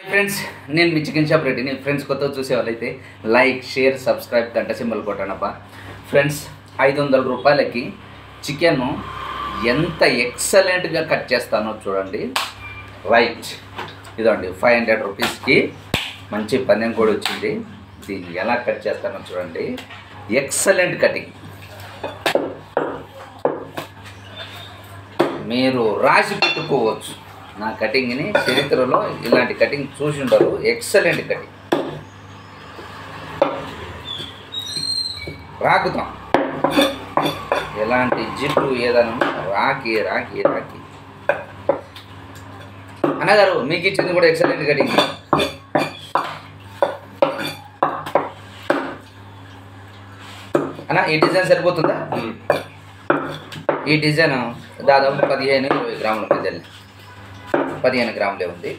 Friends నేను మీ chicken shop రెడ్డిని ఫ్రెండ్స్ కొత్త చూసే వాళ్ళైతే లైక్ షేర్ సబ్స్క్రైబ్ గంట సింబల్ కొట్టానప్ప ఫ్రెండ్స్ ఐదు వందల రూపాయలకి చికెన్ ఎంత ఎక్సలెంట్గా కట్ చేస్తానో చూడండి రైట్ ఇదండి ఫైవ్ హండ్రెడ్ రూపీస్కి మంచి పందెం కూడా వచ్చింది దీన్ని ఎలా కట్ చేస్తానో చూడండి ఎక్సలెంట్ కటింగ్ మీరు రాసి పెట్టుకోవచ్చు నా కటింగ్ని చరిత్రలో ఇలాంటి కటింగ్ చూసి ఉండరు ఎక్సలెంట్ కటింగ్ రాకుతాం ఎలాంటి జిడ్డు ఏదైనా ఉన్నా రాకి రాకి రాకి అన్నగారు మీకు ఇచ్చింది కూడా ఎక్సలెంట్ కటింగ్ అన్న ఈ డిజైన్ సరిపోతుందా ఈ డిజైన్ దాదాపు పదిహేను ఇరవై గ్రాముల మధ్య పదిహేను గ్రాములే ఉంది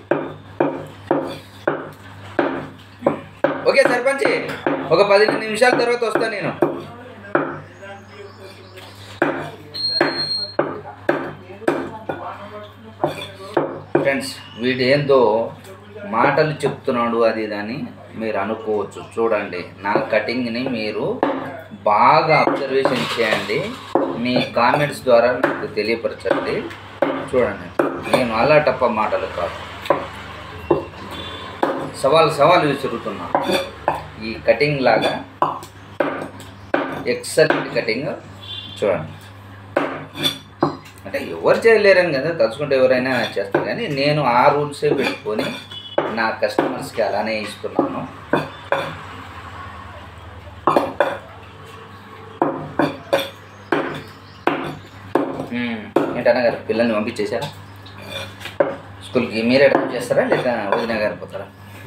ఓకే సర్పంచ్ ఒక పదిహేను నిమిషాల తర్వాత వస్తా నేను ఫ్రెండ్స్ వీడు ఏందో మాటలు చెప్తున్నాడు అది ఇది అని మీరు అనుకోవచ్చు చూడండి నా కటింగ్ని మీరు బాగా అబ్జర్వేషన్ చేయండి మీ కామెంట్స్ ద్వారా నాకు తెలియపరచండి చూడండి నేను అలా టప్ప మాటలు కాదు సవాల్ సవాల్ విసురుతున్నా ఈ కటింగ్ లాగా ఎక్సలెంట్ కటింగ్ చూడండి అంటే ఎవరు చేయలేరని కదా తలుచుకుంటే ఎవరైనా చేస్తారు కానీ నేను ఆ రూల్సే పెట్టుకొని నా కస్టమర్స్కి అలానే ఇస్తున్నాను మ్మ్. ఏంటన్నా గారు పిల్లల్ని పంపించేశారా స్కూల్కి మీరే డ్రాప్ చేస్తారా లేక వదిన గారు పోతారా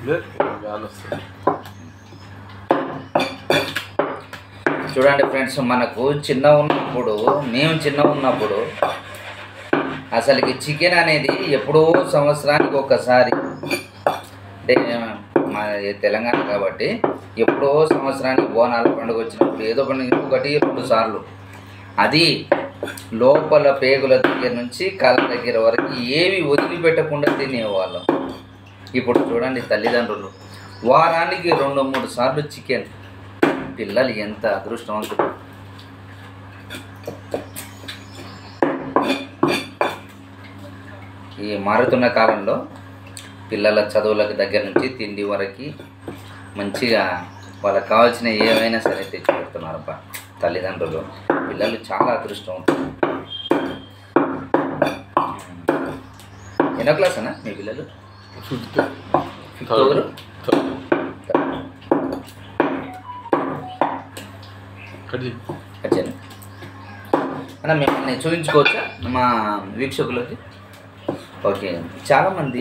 చూడండి ఫ్రెండ్స్ మనకు చిన్న ఉన్నప్పుడు మేము చిన్న ఉన్నప్పుడు అసలుకి చికెన్ అనేది ఎప్పుడో సంవత్సరానికి ఒకసారి అంటే మా తెలంగాణ కాబట్టి ఎప్పుడో సంవత్సరానికి బోనాల పండుగ వచ్చినప్పుడు ఏదో పండుగ ఒకటి రెండు సార్లు అది లోపల పేగుల దగ్గర నుంచి కాళ్ళ దగ్గర వరకు ఏవి వదిలిపెట్టకుండా తినేవాళ్ళం ఇప్పుడు చూడండి తల్లిదండ్రులు వారానికి రెండు మూడు సార్లు చికెన్ పిల్లలు ఎంత అదృష్టవంతులు ఈ మారుతున్న కాలంలో పిల్లల చదువులకు దగ్గర నుంచి తిండి వరకు మంచిగా వాళ్ళకి కావాల్సిన ఏమైనా సరే తెచ్చి పెడుతున్నారబ్బా తల్లిదండ్రులు పిల్లలు చాలా అదృష్టవంతులు ఎన్నో క్లాస్ అన్న మీ పిల్లలు ఫిఫ్త్ ఫిఫ్త్ ఎవరు కడి వచ్చాను అన్న మిమ్మల్ని చూపించుకోవచ్చా మా వీక్షకులకి ఓకే చాలామంది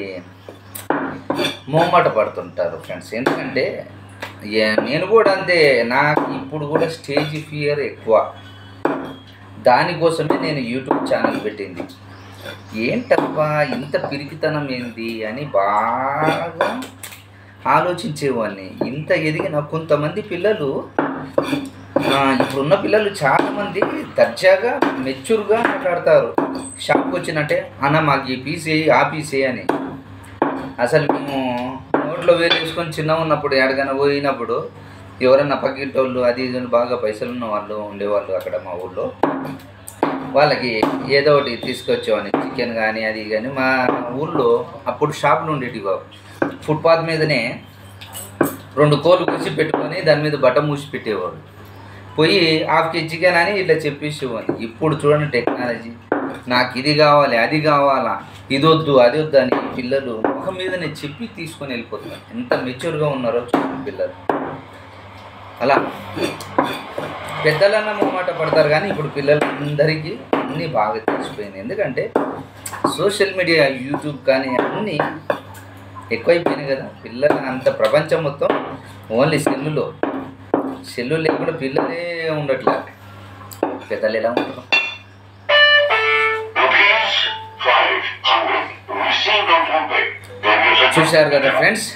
మొహమాట పడుతుంటారు ఫ్రెండ్స్ ఎందుకంటే ఏ- నేను కూడా అంతే నాకు ఇప్పుడు కూడా స్టేజ్ ఫియర్ ఎక్కువ దానికోసమే నేను యూట్యూబ్ ఛానల్ పెట్టింది ఏంటబ్బా ఇంత పిరికితనం ఏంది అని బాగా ఆలోచించేవాడిని ఇంత ఎదిగిన కొంతమంది పిల్లలు ఆ, ఇప్పుడున్న పిల్లలు చాలా మంది దర్జాగా మెచ్యూర్గా మాట్లాడతారు షాప్కి వచ్చినట్టే అన్న మాకు ఈ పీస్ వేయి ఆ పీస్ వేయి అని అసలు మేము నోట్లో వేలు వేసుకొని చిన్న ఉన్నప్పుడు ఎక్కడికైనా పోయినప్పుడు ఎవరన్నా పక్కింటి వాళ్ళు అది ఇది అని బాగా పైసలు ఉన్న వాళ్ళు ఉండేవాళ్ళు అక్కడ మా ఊళ్ళో వాళ్ళకి ఏదో ఒకటి తీసుకొచ్చేవాడిని చికెన్ కానీ అది కానీ మా ఊళ్ళో అప్పుడు షాపులు ఉండేటివి కావు ఫుట్పాత్ మీదనే రెండు కోళ్ళు కూసి పెట్టుకొని దాని మీద బట్ట మూసి పెట్టేవాడు పోయి హాఫ్ కేజీ చికెన్ అని ఇట్లా చెప్పేసేవాడిని ఇప్పుడు చూడండి టెక్నాలజీ నాకు ఇది కావాలి అది కావాలా ఇది వద్దు అది వద్దు అని పిల్లలు ముఖం మీదనే చెప్పి తీసుకొని వెళ్ళిపోతున్నారు ఎంత మెచ్యూర్గా ఉన్నారో చూడండి పిల్లలు అలా పెద్దలన్న మాట పడతారు కానీ ఇప్పుడు పిల్లలందరికీ అన్నీ బాగా తెలిసిపోయింది ఎందుకంటే సోషల్ మీడియా యూట్యూబ్ కానీ అన్నీ ఎక్కువైపోయినాయి కదా పిల్లలు అంత ప్రపంచం మొత్తం ఓన్లీ సెల్లులో సెల్లు లేకుండా పిల్లలే ఉండట్లే పెద్దలు ఎలా ఉంటారు Rupees five hundred received on Bombay. Then you said చూశారు కదా friends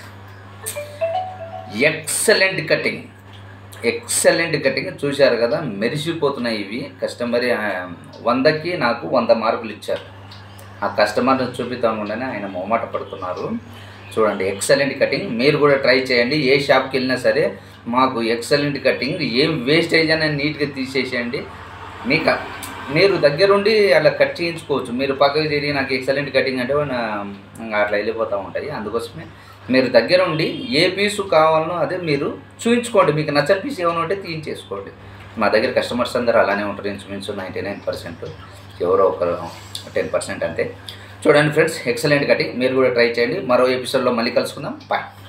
excellent cutting excellent cutting చూశారు కదా మెరిసిపోతున్నాయి ఇవి కస్టమర్ ఆ, వందకి నాకు వంద మార్కులు ఇచ్చారు ఆ కస్టమర్ని చూపిద్దాం ఉండని ఆయన మొహమాట పడుతున్నారు చూడండి ఎక్సలెంట్ కటింగ్ మీరు కూడా ట్రై చేయండి ఏ షాప్కి వెళ్ళినా సరే మాకు ఎక్సలెంట్ కటింగ్ ఏం వేస్టేజ్ అని నీట్గా తీసేసేయండి మీకు మీరు దగ్గరుండి అలా కట్ చేయించుకోవచ్చు మీరు పక్కకు తిరిగి నాకు ఎక్సలెంట్ కటింగ్ అంటే నా- ఇంకా అట్లా వెళ్ళిపోతూ ఉంటాయి అందుకోసమే మీరు దగ్గరుండి ఏ పీసు కావాలనో అదే మీరు చూయించుకోండి మీకు నచ్చని పీస్ ఏమైనా ఉంటే తీయించేసుకోండి మా దగ్గర కస్టమర్స్ అందరూ అలానే ఉంటారు ఇంచుమించు నైంటీ నైన్ పర్సెంట్ ఎవరో ఒకరు టెన్ పర్సెంట్ అంతే చూడండి ఫ్రెండ్స్ ఎక్సలెంట్ కటింగ్ మీరు కూడా ట్రై చేయండి మరో ఎపిసోడ్లో మళ్ళీ కలుసుకుందాం బాయ్